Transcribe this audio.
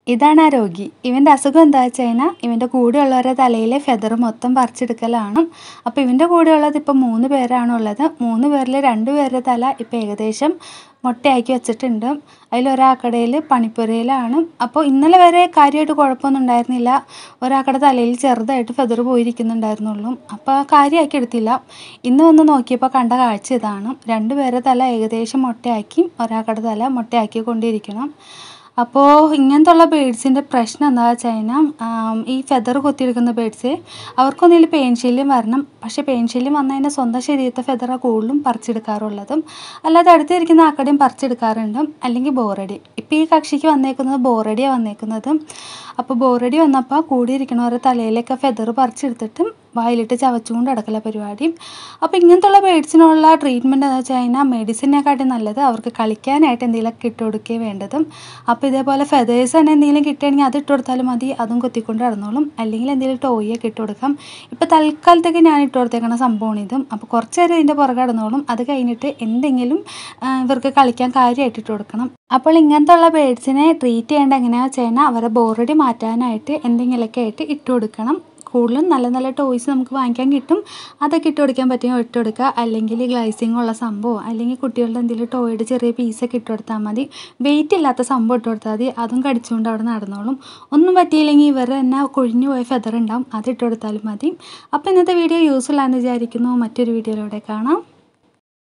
ഇതാണ് ആ രോഗി ഇവൻ്റെ അസുഖം എന്താ വെച്ച് കഴിഞ്ഞാൽ ഇവൻ്റെ കൂടെയുള്ളവരുടെ തലയിലെ ഫെദർ മൊത്തം പറിച്ചെടുക്കലാണ് അപ്പോൾ ഇവൻ്റെ കൂടെയുള്ളത് ഇപ്പോൾ മൂന്ന് പേരാണുള്ളത് മൂന്ന് പേരിൽ രണ്ട് പേരുടെ തല ഇപ്പോൾ ഏകദേശം മൊട്ടയാക്കി വെച്ചിട്ടുണ്ട് അതിലൊരാക്കടയിൽ പണിപ്പുരയിലാണ് അപ്പോൾ ഇന്നലെ വരെ കാര്യമായിട്ട് കുഴപ്പമൊന്നും ഉണ്ടായിരുന്നില്ല ഒരാക്കടെ തലയിൽ ചെറുതായിട്ട് ഫെദർ പോയിരിക്കുന്നുണ്ടായിരുന്നുള്ളൂ അപ്പോൾ കാര്യമാക്കി എടുത്തില്ല ഇന്ന് വന്ന് നോക്കിയപ്പോൾ കണ്ട കാഴ്ച ഇതാണ് രണ്ട് പേരുടെ തല ഏകദേശം മൊട്ടയാക്കി ഒരാക്കടെ തല മൊട്ടയാക്കി കൊണ്ടിരിക്കണം അപ്പോൾ ഇങ്ങനത്തെ ഉള്ള ബേഡ്സിൻ്റെ പ്രശ്നം എന്താ വെച്ച് കഴിഞ്ഞാൽ ഈ ഫെദർ കൊത്തിയെടുക്കുന്ന ബേഡ്സ് അവർക്കൊന്നിൽ പെയിൻ ശല്യം വരണം പക്ഷേ പെയിൻ ശല്യം വന്നു കഴിഞ്ഞാൽ സ്വന്തം ശരീരത്തെ ഫെദറാണ് കൂടുതലും പറിച്ചെടുക്കാറുള്ളതും അല്ലാതെ അടുത്തിരിക്കുന്ന ആക്കടെയും പറിച്ചെടുക്കാറുണ്ട് അല്ലെങ്കിൽ ബോറടി ഇപ്പോൾ ഈ കക്ഷിക്ക് വന്നേക്കുന്നത് ബോറടിയാണ് വന്നേക്കുന്നത് അപ്പോൾ ബോറടി വന്നപ്പോൾ കൂടിയിരിക്കണവരുടെ തലയിലൊക്കെ ഫെദർ പറിച്ചെടുത്തിട്ട് വായിലിട്ട് ചവച്ചുകൊണ്ട് കിടക്കല പരിപാടി അപ്പോൾ ഇങ്ങനത്തുള്ള ബേഡ്സിനുള്ള ട്രീറ്റ്മെൻറ്റ് എന്ന് വെച്ച് കഴിഞ്ഞാൽ മെഡിസിനെക്കാട്ടും നല്ലത് അവർക്ക് കളിക്കാനായിട്ട് എന്തെങ്കിലുമൊക്കെ ഇട്ട് കൊടുക്കുകയും വേണ്ടതും അപ്പോൾ ഇതേപോലെ ഫെതേഴ്സ് തന്നെ എന്തെങ്കിലും കിട്ടുകയാണെങ്കിൽ അത് ഇട്ട് കൊടുത്താലും മതി അതും കൊത്തിക്കൊണ്ട് നടന്നോളും അല്ലെങ്കിൽ എന്തെങ്കിലും ടോയൊക്കെ ഇട്ട് കൊടുക്കാം ഇപ്പോൾ തൽക്കാലത്തേക്ക് ഞാൻ ഇട്ട് കൊടുത്തേക്കണ സംഭവമാണ് ഇതും അപ്പോൾ കുറച്ച് നേരം ഇതിൻ്റെ പുറകെ നടന്നോളും അത് കഴിഞ്ഞിട്ട് എന്തെങ്കിലും ഇവർക്ക് കളിക്കാൻ കാര്യമായിട്ട് ഇട്ട് കൊടുക്കണം അപ്പോൾ ഇങ്ങനത്തെ ഉള്ള ബേഡ്സിനെ ട്രീറ്റ് ചെയ്യേണ്ട എങ്ങനെയാണെന്ന് വെച്ച് കഴിഞ്ഞാൽ അവരെ ബോറടി മാറ്റാനായിട്ട് എന്തെങ്കിലുമൊക്കെ ആയിട്ട് ഇട്ട് കൊടുക്കണം കൂടുതലും നല്ല നല്ല ടോയ്സ് നമുക്ക് വാങ്ങിക്കാൻ കിട്ടും അതൊക്കെ ഇട്ട് കൊടുക്കാൻ പറ്റുമെങ്കിൽ ഇട്ട് കൊടുക്കുക അല്ലെങ്കിൽ ഗ്ലൈസിങ് ഉള്ള സംഭവം അല്ലെങ്കിൽ കുട്ടികളുടെ എന്തെങ്കിലും ടോയുടെ ചെറിയ പീസൊക്കെ ഇട്ട് കൊടുത്താൽ മതി വെയിറ്റ് ഇല്ലാത്ത സംഭവം ഇട്ട് കൊടുത്താൽ മതി അതും കടിച്ചുകൊണ്ട് അവിടെ നടന്നോളും ഒന്നും പറ്റിയില്ലെങ്കിൽ ഇവർ തന്നെ കൊഴിഞ്ഞു പോയ ഫെദർ ഉണ്ടാവും അത് ഇട്ട് കൊടുത്താലും മതി അപ്പോൾ ഇന്നത്തെ വീഡിയോ യൂസ്ഫുൾ ആണെന്ന് വിചാരിക്കുന്നു മറ്റൊരു വീഡിയോയിലൂടെ കാണാം